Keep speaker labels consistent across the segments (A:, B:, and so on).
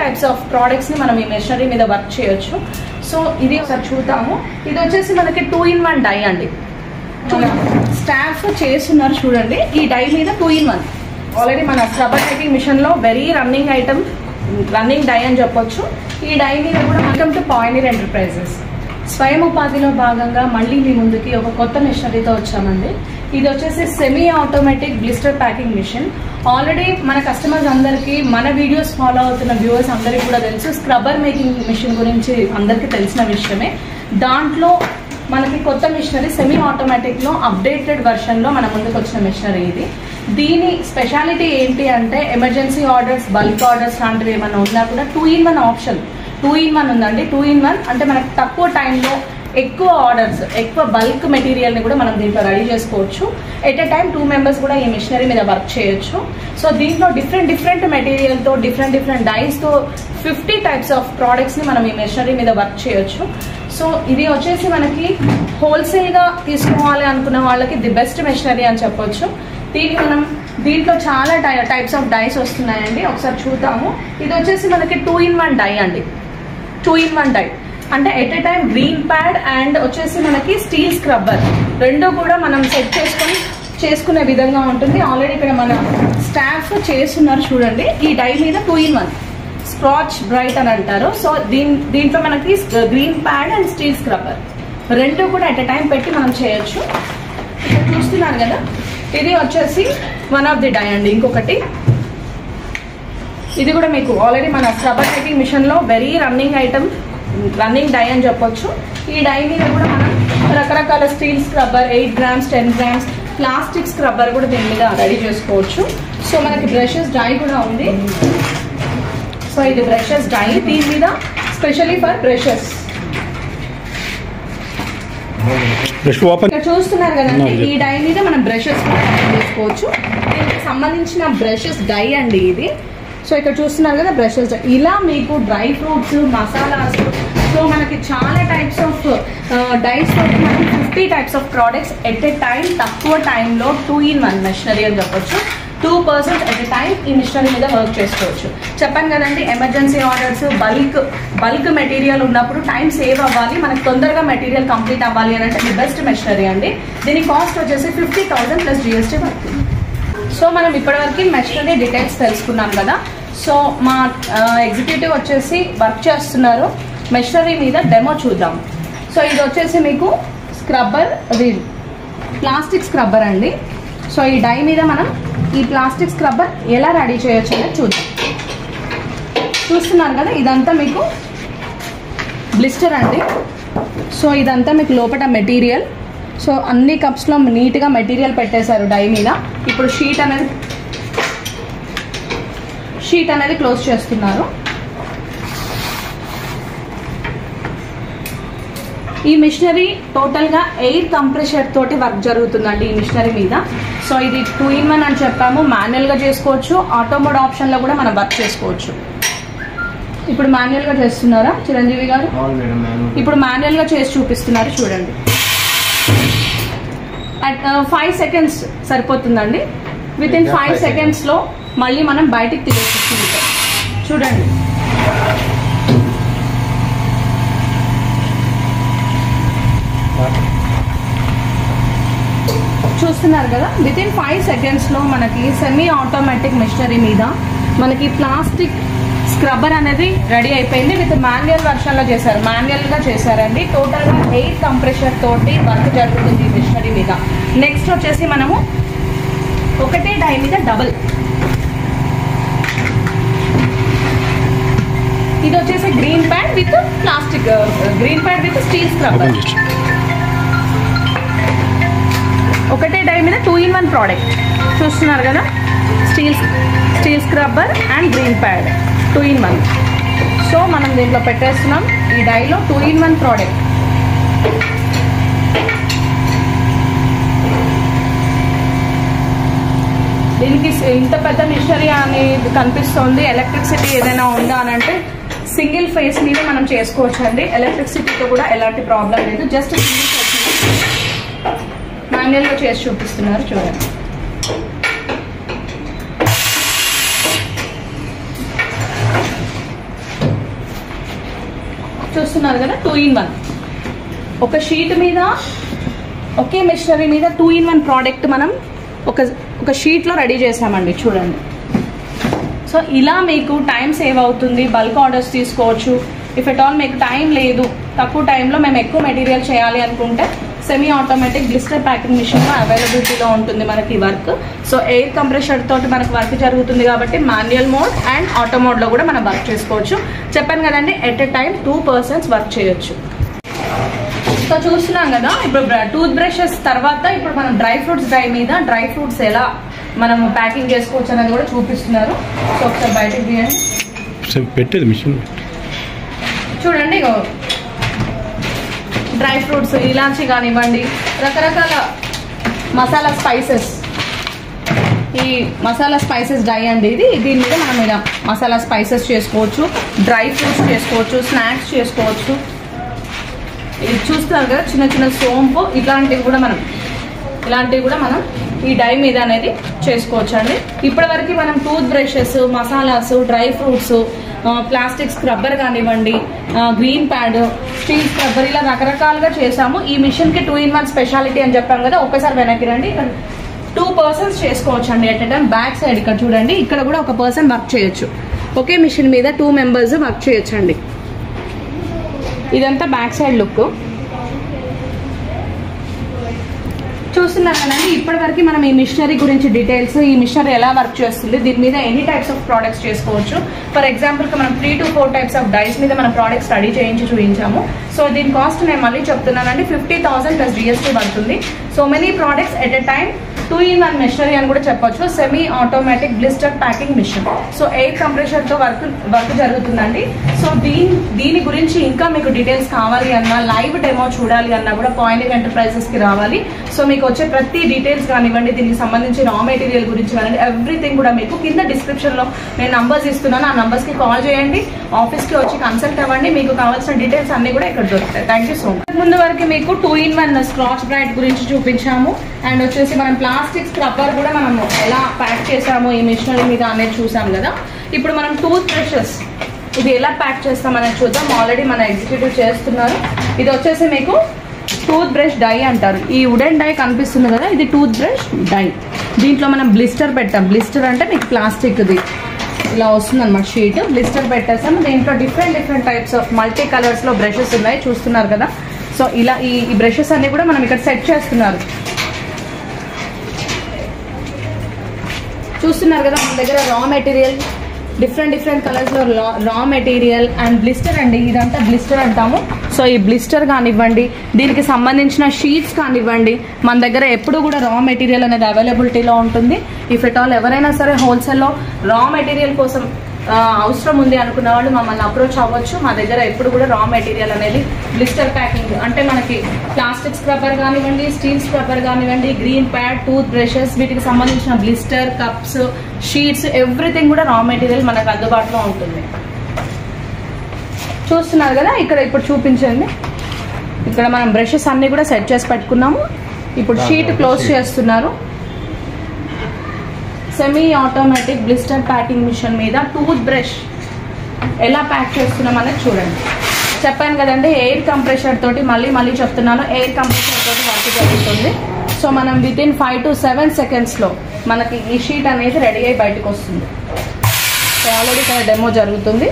A: Types of ప్రోడక్ట్స్ని మనం ఈ మెషినరీ మీద వర్క్ చేయొచ్చు సో ఇది ఒకసారి చూద్దాము ఇది వచ్చేసి మనకి టూ ఇన్ వన్ డై అండి స్టాఫ్ చేస్తున్నారు చూడండి ఈ డై మీద టూ ఇన్ వన్ ఆల్రెడీ మన స్క్రబర్ మేకింగ్ మిషన్ లో very running item running die అని చెప్పొచ్చు ఈ డై మీద కూడా వెల్కమ్ టు పాయినర్ ఎంటర్ప్రైజెస్ స్వయం ఉపాధిలో భాగంగా మళ్ళీ మీ ముందుకి ఒక కొత్త మిషనరీతో వచ్చామండి ఇది వచ్చేసి semi automatic blister packing machine already మన కస్టమర్స్ అందరికీ మన వీడియోస్ ఫాలో అవుతున్న వ్యూవర్స్ అందరికీ కూడా తెలుసు స్క్రబ్బర్ మేకింగ్ మిషన్ గురించి అందరికీ తెలిసిన విషయమే దాంట్లో మనకి కొత్త మిషనరీ సెమీ ఆటోమేటిక్లో అప్డేటెడ్ వెర్షన్లో మన ముందుకు వచ్చిన మిషనరీ ఇది దీని స్పెషాలిటీ ఏంటి అంటే ఎమర్జెన్సీ ఆర్డర్స్ బల్క్ ఆర్డర్స్ లాంటివి ఏమైనా ఉన్నా కూడా two in one option two in one ఉందండి టూ ఇన్ వన్ అంటే మనకు తక్కువ టైంలో ఎక్కువ ఆర్డర్స్ ఎక్కువ బల్క్ మెటీరియల్ని కూడా మనం దీంట్లో రెడీ చేసుకోవచ్చు at a time two members కూడా ఈ మిషనరీ మీద వర్క్ చేయొచ్చు సో దీంట్లో డిఫరెంట్ డిఫరెంట్ మెటీరియల్తో డిఫరెంట్ డిఫరెంట్ డైస్తో ఫిఫ్టీ టైప్స్ ఆఫ్ ప్రోడక్ట్స్ని మనం ఈ మిషనరీ మీద వర్క్ చేయొచ్చు సో ఇది వచ్చేసి మనకి హోల్సేల్గా తీసుకోవాలి అనుకున్న వాళ్ళకి ది బెస్ట్ మెషినరీ అని చెప్పొచ్చు దీనికి మనం దీంట్లో చాలా టై టైప్స్ ఆఫ్ డైస్ వస్తున్నాయండి ఒకసారి చూద్దాము ఇది వచ్చేసి మనకి టూ ఇన్ వన్ డై అండి టూ ఇన్ వన్ డై అంటే at a time green pad and వచ్చేసి మనకి స్టీల్ స్క్రబ్బర్ రెండు కూడా మనం సెట్ చేసుకొని చేసుకునే విధంగా ఉంటుంది ఆల్రెడీ ఇక్కడ మన స్టాఫ్ చేస్తున్నారు చూడండి ఈ డై మీద two in one scratch bright అని అంటారు సో దీని దీంట్లో మనకి green pad and steel scrubber రెండు కూడా ఎట్ ఎ టైం పెట్టి మనం చేయొచ్చు ఇక్కడ చూస్తున్నారు కదా ఇది వచ్చేసి వన్ ఆఫ్ ది డై అండి ఇంకొకటి ఇది కూడా మీకు ఆల్రెడీ మన స్క్రబ్బర్ మేకింగ్ మిషన్ లో very running item running die అని చెప్పొచ్చు ఈ డై మీద కూడా మనం రకరకాల steel scrubber eight grams ten grams plastic scrubber కూడా దీని మీద రెడీ చేసుకోవచ్చు సో మనకి బ్రషెస్ డై కూడా ఉంది సో ఇది బ్రషెస్ డై దీని మీద specially for brushes
B: brush open
A: ఇక్కడ చూస్తున్నారు కదండి
B: అవును.
A: ఈ డై మీద మనం బ్రషెస్ చేసుకోవచ్చు దీనికి సంబంధించిన బ్రషెస్ డై అండి ఇది సో ఇక్కడ చూస్తున్నారు కదా బ్రషెస్ డై ఇలా మీకు డ్రై ఫ్రూట్స్ మసాలాస్ సో మనకి చాలా టైప్స్ ఆఫ్ డైస్ తోటి మనం fifty types of products at a time తక్కువ టైంలో టూ ఇన్ వన్ మెషినరీ అని చెప్పొచ్చు two persons at a time ఈ మిషనరీ మీద వర్క్ చేసుకోవచ్చు చెప్పాను కదండి emergency orders bulk bulk material ఉన్నప్పుడు టైం సేవ్ అవ్వాలి మనకు తొందరగా మెటీరియల్ కంప్లీట్ అవ్వాలి అని అంటే ది బెస్ట్ మెషినరీ అండి దీని కాస్ట్ వచ్చేసి ఫిఫ్టీ థౌసండ్ ప్లస్ జిఎస్టీ పడుతుంది సో మనం ఇప్పటివరకు మెషినరీ డీటెయిల్స్ తెలుసుకున్నాం కదా సో మా ఎగ్జిక్యూటివ్ వచ్చేసి వర్క్ చేస్తున్నారు మెషినరీ మీద డెమో చూద్దాం సో ఇది వచ్చేసి మీకు స్క్రబ్బర్ అది ప్లాస్టిక్ స్క్రబ్బర్ అండి సో ఈ డై మీద మనం ఈ ప్లాస్టిక్ స్క్రబ్బర్ ఎలా రెడీ చేయొచ్చు అనేది చూద్దాం చూస్తున్నారు కదా ఇదంతా మీకు బ్లిస్టర్ అండి సో ఇదంతా మీకు లోపల మెటీరియల్ సో అన్ని కప్స్లో నీట్గా మెటీరియల్ పెట్టేశారు డై మీద ఇప్పుడు షీట్ అనేది షీట్ అనేది క్లోజ్ చేస్తున్నారు ఈ మిషనరీ టోటల్గా ఎయిర్ కంప్రెషర్ తోటి వర్క్ జరుగుతుందండి ఈ మిషనరీ మీద సో ఇది టూ ఇన్ వన్ అని చెప్పాము మాన్యువల్గా చేసుకోవచ్చు ఆటోమోడ్ ఆప్షన్లో కూడా మనం వర్క్ చేసుకోవచ్చు ఇప్పుడు మాన్యువల్గా చేస్తున్నారా చిరంజీవి గారు
C: అవును మేడం నేను
A: ఇప్పుడు మాన్యువల్గా చేసి చూపిస్తున్నారు చూడండి అట్ ఫైవ్ సెకండ్స్ సరిపోతుందండి within
C: Yeah,
A: five
C: five
A: సెకండ్స్లో మళ్ళీ మనం బయటికి తీసేసి చూడండి చూస్తున్నారు కదా విత్ ఇన్ ఫైవ్ సెకండ్స్లో మనకి సెమీ ఆటోమేటిక్ మిషనరీ మీద మనకి ప్లాస్టిక్ స్క్రబ్బర్ అనేది రెడీ అయిపోయింది విత్ మాన్యువల్ వర్షన్లో చేశారు మాన్యువల్గా చేశారండి టోటల్గా ఎయిర్ కంప్రెషర్ తోటి వర్క్ జరుగుతుంది ఈ మిషనరీ మీద నెక్స్ట్ వచ్చేసి మనము ఒకటే డై మీద డబుల్ ఇది వచ్చేసి green pad with plastic green pad with steel scrubber
B: open చేసి
A: ఒకటే డై మీద టూ ఇన్ వన్ ప్రోడక్ట్ చూస్తున్నారు కదా steel steel scrubber and green pad two in one so మనం దీంట్లో పెట్టేస్తున్నాం ఈ డైలో టూ ఇన్ వన్ ప్రోడక్ట్ దీనికి ఇంత పెద్ద మిషనరీ అని కనిపిస్తోంది ఎలక్ట్రిసిటీ ఏదైనా ఉందా అని అంటే సింగిల్ ఫేస్ మీద మనం చేసుకోవచ్చు అండి ఎలక్ట్రిసిటీతో కూడా ఎలాంటి ప్రాబ్లం లేదు జస్ట్ సింగిల్ ఫేస్ మాన్యువల్గా చేసి చూపిస్తున్నారు చూడండి చూస్తున్నారు కదా టూ ఇన్ వన్ ఒక షీట్ మీద ఒకే మెషినరీ మీద టూ ఇన్ వన్ ప్రోడక్ట్ మనం ఒక ఒక షీట్లో రెడీ చేసామండి చూడండి సో ఇలా మీకు టైం సేవ్ అవుతుంది బల్క్ ఆర్డర్స్ తీసుకోవచ్చు ఇఫ్ ఎట్ ఆల్ మీకు టైం లేదు తక్కువ టైంలో మేము ఎక్కువ మెటీరియల్ చేయాలి అనుకుంటే semi automatic blister packing machine అవైలబిలిటీలో ఉంటుంది మనకి వర్క్ సో ఎయిర్ కంప్రెషర్ తోటి మనకు వర్క్ జరుగుతుంది కాబట్టి మాన్యువల్ మోడ్ అండ్ ఆటో మోడ్లో కూడా మనం వర్క్ చేసుకోవచ్చు చెప్పాను కదండి at a time two persons work చేయొచ్చు సో చూస్తున్నాం కదా ఇప్పుడు టూత్ బ్రషెస్ తర్వాత ఇప్పుడు మనం డ్రై ఫ్రూట్స్ డ్రై మీద డ్రై ఫ్రూట్స్ ఎలా మనం ప్యాకింగ్ చేసుకోవచ్చు అనేది కూడా చూపిస్తున్నారు సో ఒకసారి బయటకు తీయండి
B: సరే, పెట్టేది మిషన్
A: చూడండి ఇగో డ్రై ఫ్రూట్స్ ఇలాంచి కానివ్వండి రకరకాల మసాలా స్పైసెస్ ఈ మసాలా స్పైసెస్ డ్రై అండి ఇది దీని మీద మనం ఇలా మసాలా స్పైసెస్ చేసుకోవచ్చు డ్రై ఫ్రూట్స్ చేసుకోవచ్చు స్నాక్స్ చేసుకోవచ్చు ఇది చూస్తున్నారు కదా చిన్న చిన్న సోంపు ఇట్లాంటివి కూడా మనం ఇలాంటివి కూడా మనం ఈ డై మీద అనేది చేసుకోవచ్చు అండి ఇప్పటివరకు మనం tooth brushes masalas dry fruits plastic scrubber కానివ్వండి గ్రీన్ ప్యాడ్ స్టీల్ స్క్రబ్బర్ ఇలా రకరకాలుగా చేసాము ఈ మిషన్కి టూ ఇన్ వన్ స్పెషాలిటీ అని చెప్పాం కదా ఒకసారి వెనక్కి రండి ఇక్కడ టూ పర్సన్స్ చేసుకోవచ్చు అండి ఎట్ టైం బ్యాక్ సైడ్ ఇక్కడ చూడండి ఇక్కడ కూడా ఒక పర్సన్ వర్క్ చేయొచ్చు ఒకే మిషన్ మీద టూ మెంబర్స్ వర్క్ చేయొచ్చు అండి ఇదంతా బ్యాక్ సైడ్ లుక్ చూస్తున్నారు కదండి ఇప్పటి వరకు మనం ఈ మిషనరీ గురించి డీటెయిల్స్ ఈ మిషనరీ ఎలా వర్క్ చేస్తుంది దీని మీద ఎన్ని టైప్స్ ఆఫ్ ప్రోడక్ట్స్ చేసుకోవచ్చు ఫర్ ఎగ్జాంపుల్ మనం three to four types of dies మీద మనం ప్రోడక్ట్ స్టడీ చేయించి చూపించాము సో దీని కాస్ట్ నేను మళ్ళీ చెప్తున్నానండి ఫిఫ్టీ థౌసండ్ ప్లస్ జిఎస్టీ పడుతుంది so many products at a time two in one machinery అని కూడా చెప్పొచ్చు semi automatic blister packing machine so air compressor తో వర్క్ వర్క్ జరుగుతుందండి సో దీని దీని గురించి ఇంకా మీకు డీటెయిల్స్ కావాలి అన్నా లైవ్ డెమో చూడాలి అన్నా కూడా పాయింటింగ్ ఎంటర్ప్రైజెస్ కి రావాలి సో మీకు వచ్చే ప్రతి డీటెయిల్స్ కానివ్వండి దీనికి సంబంధించి రా మెటీరియల్ గురించి కానివ్వండి ఎవ్రీథింగ్ కూడా మీకు కింద డిస్క్రిప్షన్ లో నేను నంబర్స్ ఇస్తున్నాను ఆ నంబర్స్ కి కాల్ చేయండి ఆఫీస్ కి వచ్చి కన్సల్ట్ అవ్వండి మీకు కావాల్సిన డీటెయిల్స్ అన్ని కూడా ఇక్కడ దొరుకుతాయి థ్యాంక్ యూ సో మచ్ ముందు వరకు మీకు two in one scratch bright గురించి చూపించాము అండ్ వచ్చేసి మనం ప్లాస్టిక్ స్క్రబ్బర్ కూడా మనం ఎలా ప్యాక్ చేసాము ఈ మిషనరీ మీద అనేది చూసాం కదా ఇప్పుడు మనం టూత్ బ్రషెస్ ఇది ఎలా ప్యాక్ చేస్తాం అనేది చూద్దాం ఆల్రెడీ మన ఎగ్జిక్యూటివ్ చేస్తున్నారు ఇది వచ్చేసి మీకు టూత్ బ్రష్ డై అంటారు ఈ వుడెన్ డై కనిపిస్తుంది కదా ఇది టూత్ బ్రష్ డై దీంట్లో మనం బ్లిస్టర్ పెట్టాం బ్లిస్టర్ అంటే మీకు ప్లాస్టిక్ది ఇలా వస్తుంది అనమాట షీట్ బ్లిస్టర్ పెట్టేసాం దీంట్లో different different types of multi colours లో బ్రషెస్ ఉన్నాయి చూస్తున్నారు కదా సో ఇలా ఈ ఈ బ్రషెస్ అన్ని కూడా మనం ఇక్కడ సెట్ చేస్తున్నారు చూస్తున్నారు కదా మన దగ్గర raw material different different colours లో రా మెటీరియల్ అండ్ బ్లిస్టర్ అండి ఇదంతా బ్లిస్టర్ అంటాము సో ఈ బ్లిస్టర్ కానివ్వండి దీనికి సంబంధించిన షీట్స్ కానివ్వండి మన దగ్గర ఎప్పుడు కూడా రా మెటీరియల్ అనేది అవైలబిలిటీలో ఉంటుంది ఇఫ్ ఎట్ ఆల్ ఎవరైనా సరే హోల్సేల్లో రా మెటీరియల్ కోసం ఆ, అవసరం ఉంది అనుకున్న వాళ్ళు మమ్మల్ని అప్రోచ్ అవ్వచ్చు మా దగ్గర ఎప్పుడు కూడా రా మెటీరియల్ అనేది బ్లిస్టర్ ప్యాకింగ్ అంటే మనకి ప్లాస్టిక్ స్క్రబ్బర్ కానివ్వండి స్టీల్ స్క్రబ్బర్ కానివ్వండి గ్రీన్ ప్యాడ్ టూత్ బ్రషెస్ వీటికి సంబంధించిన బ్లిస్టర్ కప్స్ షీట్స్ ఎవ్రీథింగ్ కూడా రా మెటీరియల్ మనకు అందుబాటులో ఉంటుంది చూస్తున్నారు కదా ఇక్కడ ఇప్పుడు చూపించండి ఇక్కడ మనం బ్రషెస్ అన్ని కూడా సెట్ చేసి పెట్టుకున్నాము ఇప్పుడు షీట్ క్లోజ్ చేస్తున్నారు semi automatic blister packing machine మీద టూత్ బ్రష్ ఎలా ప్యాక్ చేస్తున్నాం అనేది చూడండి చెప్పాను కదండి ఎయిర్ కంప్రెషర్ తోటి మళ్ళీ మళ్ళీ చెప్తున్నాను ఎయిర్ కంప్రెషర్ తోటి వర్క్ జరుగుతుంది సో మనం within five to seven సెకండ్స్లో మనకి ఈ షీట్ అనేది రెడీ అయ్యి బయటకు వస్తుంది సో ఆల్రెడీ ఇక్కడ డెమో జరుగుతుంది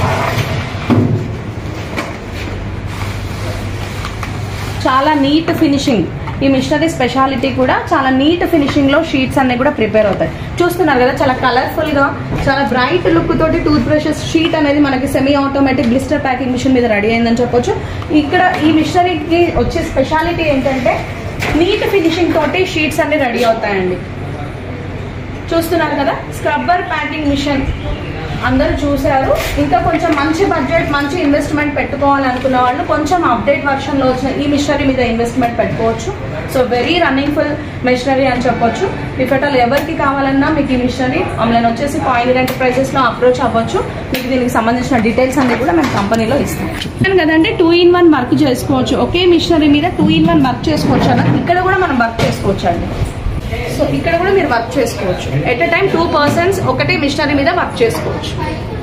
A: చాలా నీట్ ఫినిషింగ్ ఈ మిషనరీ స్పెషాలిటీ కూడా చాలా నీట్ ఫినిషింగ్ లో షీట్స్ అన్ని కూడా ప్రిపేర్ అవుతాయి చూస్తున్నారు కదా చాలా కలర్ఫుల్ గా చాలా బ్రైట్ లుక్ తోటి టూత్ బ్రషెస్ షీట్ అనేది మనకి semi automatic blister packing machine మీద రెడీ అయిందని చెప్పొచ్చు ఇక్కడ ఈ మిషనరీకి వచ్చే స్పెషాలిటీ ఏంటంటే నీట్ ఫినిషింగ్ తోటి షీట్స్ అన్ని రెడీ అవుతాయండి చూస్తున్నారు కదా స్క్రబ్బర్ ప్యాకింగ్ మిషన్ అందరూ చూశారు ఇంకా కొంచెం మంచి బడ్జెట్ మంచి ఇన్వెస్ట్మెంట్ పెట్టుకోవాలనుకున్న వాళ్ళు కొంచెం అప్డేట్ వర్షన్లో వచ్చిన ఈ మిషనరీ మీద ఇన్వెస్ట్మెంట్ పెట్టుకోవచ్చు so very running full machinery అని చెప్పొచ్చు ఇఫ్ అట్ ఆల్ ఎవరికి కావాలన్నా మీకు ఈ మిషనరీ నేను వచ్చేసి పాయింట్ ఎంటర్ప్రైజెస్లో అప్రోచ్ అవ్వచ్చు మీకు దీనికి సంబంధించిన డీటెయిల్స్ అన్ని కూడా మేము కంపెనీలో ఇస్తాం చెప్పాను కదండి టూ ఇన్ వన్ వర్క్ చేసుకోవచ్చు ఒకే మిషనరీ మీద టూ ఇన్ వన్ వర్క్ చేసుకోవచ్చు అన్న ఇక్కడ కూడా మనం వర్క్ చేసుకోవచ్చు అండి సో ఇక్కడ కూడా మీరు వర్క్ చేసుకోవచ్చు at a time two persons ఒకటే మిషనరీ మీద వర్క్ చేసుకోవచ్చు